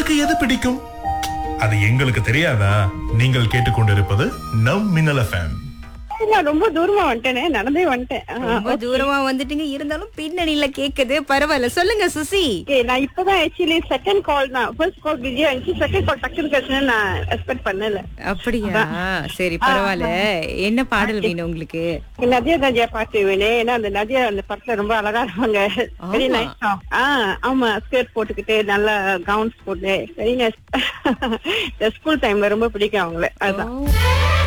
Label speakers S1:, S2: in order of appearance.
S1: உங்களுக்கு எது பிடிக்கும் அது எங்களுக்கு தெரியாதா நீங்கள் கேட்டுக்கொண்டிருப்பது நம் மின்னல் எஃப்எம்
S2: நான் ரொம்ப தூரமா வந்துட்டேனே நடந்தே வந்துட்டேன் ஆ,
S3: ரொம்ப தூரமா வந்துட்டீங்க இருந்தாலும் பின்னணியில கேக்குது பரவாயில்ல சொல்லுங்க சுசி
S2: okay, நான் இப்பதான் ஆக்சுவலி செகண்ட் கால் தான் ஃபர்ஸ்ட் கால் பிஸியா இருந்துச்சு செகண்ட் கால் டக்குன்னு பேசுனேன் நான் எக்ஸ்பெக்ட் பண்ணல
S3: அப்படியா சரி பரவாயில்ல என்ன பாடல் வேணும் உங்களுக்கு
S2: நதியா நதியா பாட்டு வேணும் ஏன்னா அந்த நதியா அந்த படத்துல ரொம்ப அழகா இருப்பாங்க வெரி
S3: ஆமா.
S2: நைஸ் ஆ ஆமா ஸ்கர்ட் போட்டுக்கிட்டு நல்லா கவுன்ஸ் போட்டு வெரி நைஸ் ஸ்கூல் டைம்ல ரொம்ப பிடிக்கும் அவங்கள அதான்
S3: ஓ,